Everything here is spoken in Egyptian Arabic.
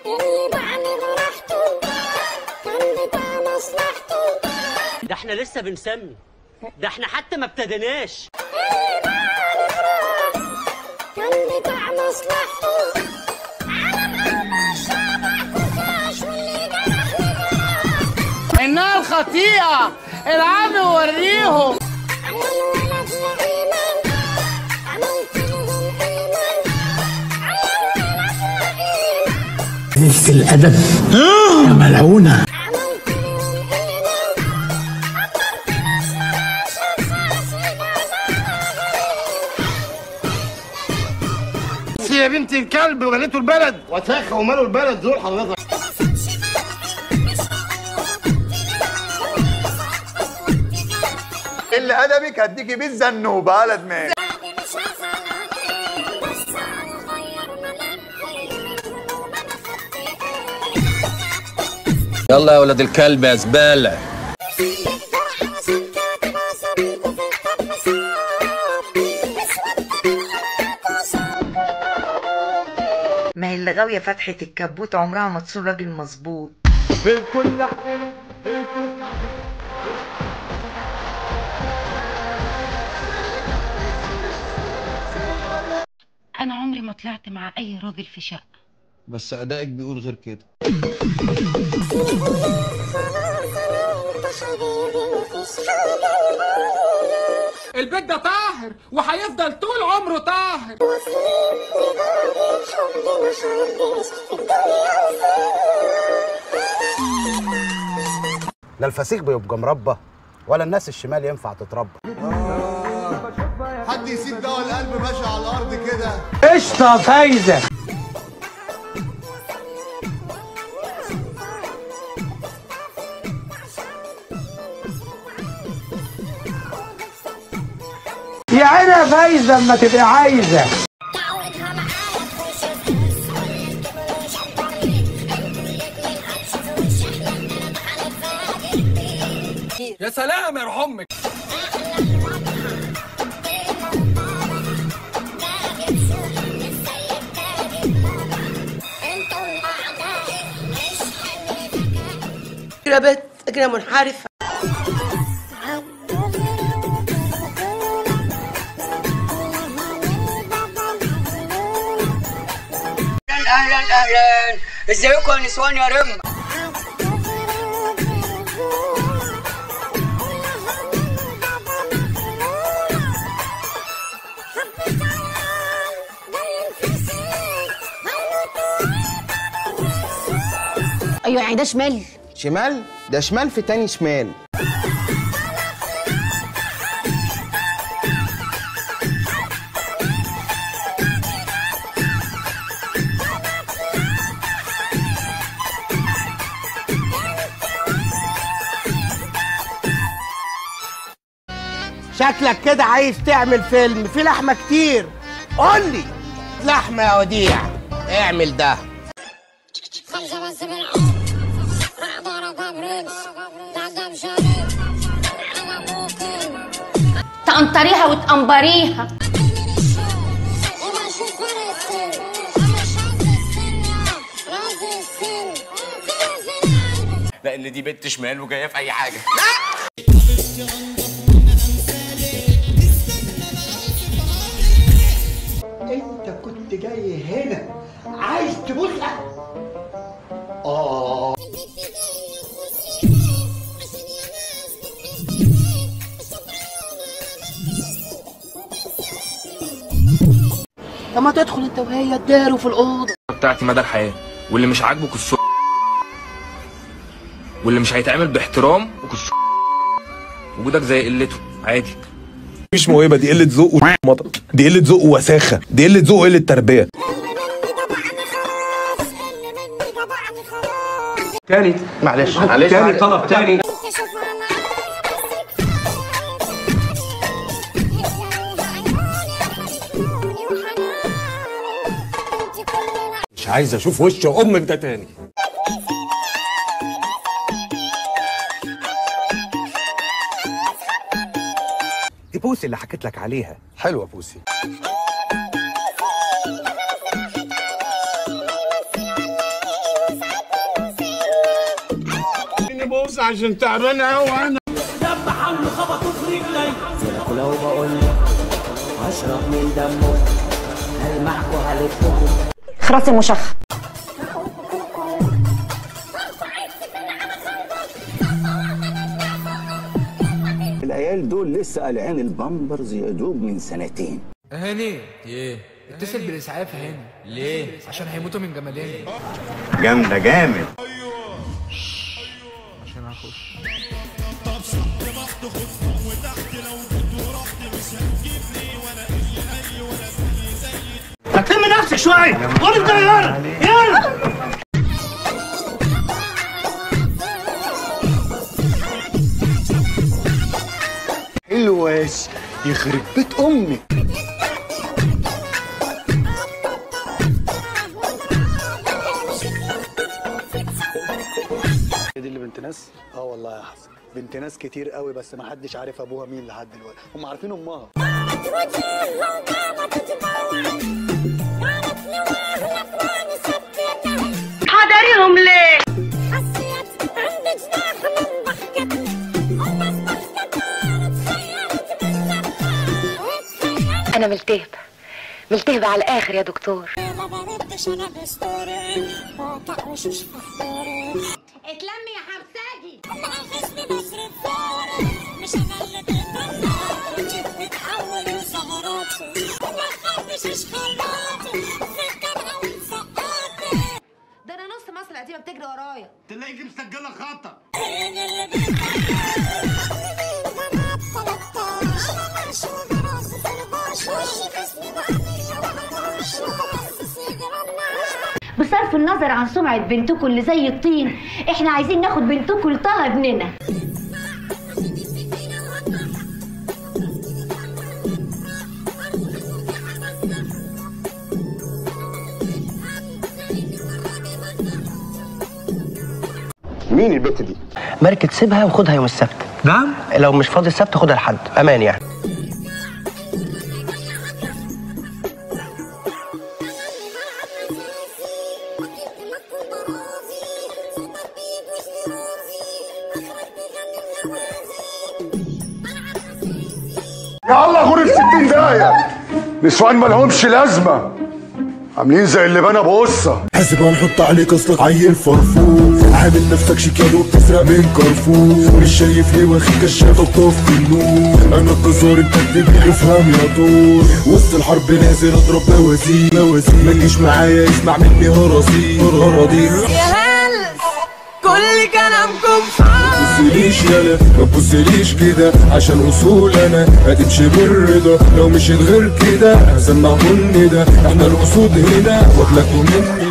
اللي بعني غرحته كان بتاع مصلحته ده احنا لسه بنسمي ده احنا حتى ما ابتديناش اللي بعني غرحته كان بتاع مصلحته على قلب الشعب كوكاش واللي جرحني جرح انها الخطيئه العم وريهم على الولد لإيمان عملت لهم إيمان على الولد لإيمان قلة الأدب يا ملعونة عملت لهم إيمان عبرت ناس ملاش إحساس بس يا بنت الكلب وجلته البلد وساخه وماله البلد دول حضرتك اللي ادبك هديكي بيه الزنوبه على دماغي يلا يا ولاد الكلب يا زباله ما هي اللي غاوية فتحة الكبوت عمرها ما تصون راجل مظبوط انا عمري ما طلعت مع اي راجل في شقه بس ادائك بيقول غير كده البيت ده طاهر وهيفضل طول عمره طاهر لا الفسيخ بيبقى مربى ولا الناس الشمال ينفع تتربى حد يسيب دواء القلب ماشي على الارض كده قشطة فايزة يا عيني يا فايزة اما تبقى عايزة يا سلام يا روح امك يا بنت كده منحرفة اهلا اهلا ازيكم يا نسوان يا رم ايوه يعني ده شمال شمال ده شمال في تاني شمال شكلك كده عايز تعمل فيلم في لحمة كتير قول لي لحمة يا وديع اعمل ده خمسة بس بالعمر أقدر أقبرك بعد بشريك على ممكن تقنطريها وتقنبريها وما أشوف ولا السن أنا شايف السن يا راضي السن كده في القلب لان دي بنت شمال وجايه في اي حاجه انت كنت جاي هنا عايز تبوسها طب ما تدخل انت وهي تداروا في الاوضه بتاعتي مدى الحياه واللي مش عاجبه كسو واللي مش هيتعمل باحترام وكسو وجودك زي قلته عادي مش موهبه دي قله ذوق ومطر دي قله ذوق ووساخه دي قله ذوق وقله تربيه تاني معلش معلش تاني طلب تاني مش عايز اشوف وش امك ده تاني دي بوسي اللي حكيت لك عليها حلوه بوسي بس عشان تعبان قوي انا ولو بقول هشرب من دمه هلمحكوا هلفكوا خلاص المشخ العيال دول لسه قالعين البامبرز يا دوب من سنتين هاني ايه اتصل بالاسعاف يا هاني ليه عشان هيموتوا من جمالين جامده جامد عشان هخش هتلم نفسك شويه قول انت يلا يلا حلوة يخرب بيت امك دي اللي بنت ناس اه والله يا حسن بنت ناس كتير قوي بس ما حدش عارف ابوها مين لحد دلوقتي هم عارفين امها حضريهم ليه انا ملتهبة ملتهبة على الاخر يا دكتور اتلمي يا حبساجي ده انا نص مصر القديمه بتجري ورايا تلاقيكي مسجله خطا بصرف النظر عن سمعة بنتكم اللي زي الطين احنا عايزين ناخد بنتكم لطه ابننا مين البت دي؟ ماركة سيبها وخدها يوم السبت نعم لو مش فاضي السبت خدها لحد امان يعني يا الله غور في 60 داهية نسوان مالهمش لازمة عاملين زي اللي بنى بقصة حاسب هنحط عليك اصلك عيل فرفور عامل نفسك شيكان وبتسرق من كارفور مش شايف ليه واخد كشافك طفي النور انا الجزار انت بتبيع افهم يا دور وسط الحرب نازل اضرب بوازيك بوازيك ما تجيش معايا اسمع مني هرازيك هرازيك يا هلس كل كلامكم تبصليش يالا ما تبصليش كده عشان اصول انا هتمشي بالرضا لو مشيت غير كده هسمع كل ده احنا الاسود هنا واكلكوا مني